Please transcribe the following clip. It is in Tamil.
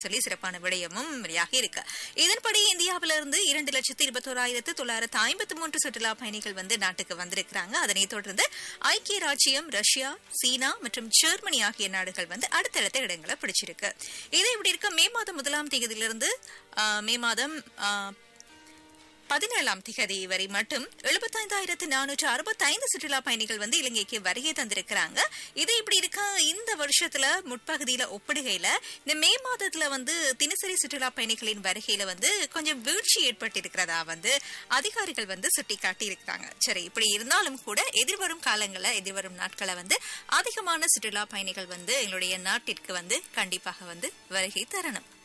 சொல்லி சிறப்பான விடயமும் வெளியாகி இருக்கு இதன்படி இந்தியாவிலிருந்து இரண்டு லட்சத்தி இருபத்தோராயிரத்து தொள்ளாயிரத்து ஐம்பத்தி மூன்று சுற்றுலா பயணிகள் வந்து நாட்டுக்கு வந்திருக்கிறாங்க அதனைத் தொடர்ந்து ஐக்கிய ராச்சியம் ரஷ்யா சீனா மற்றும் ஜெர்மனி ஆகிய நாடுகள் வந்து அடுத்தடுத்த இடங்களை பிடிச்சிருக்கு இது இப்படி இருக்க மே மாதம் முதலாம் தேதியிலிருந்து ஆ, மே மாதம் ஆ, பதினேழாம் திகதி வரை மட்டும் எழுபத்தைந்தாயிரத்து நானூற்று அறுபத்தைந்து சுற்றுலா பயணிகள் வந்து இலங்கைக்கு வருகை தந்திருக்கிறாங்க இது இப்படி இருக்க இந்த வருஷத்துல முற்பகுதியில ஒப்பிடுகையில இந்த மே மாதத்துல வந்து தினசரி சுற்றுலா பயணிகளின் வருகையில வந்து கொஞ்சம் வீழ்ச்சி ஏற்பட்டிருக்கிறதா வந்து அதிகாரிகள் வந்து சுட்டிக்காட்டி இருக்கிறாங்க சரி இப்படி இருந்தாலும் கூட எதிர்வரும் காலங்களில் எதிர்வரும் நாட்களை வந்து அதிகமான சுற்றுலா பயணிகள் வந்து எங்களுடைய நாட்டிற்கு வந்து கண்டிப்பாக வந்து வருகை தரணும்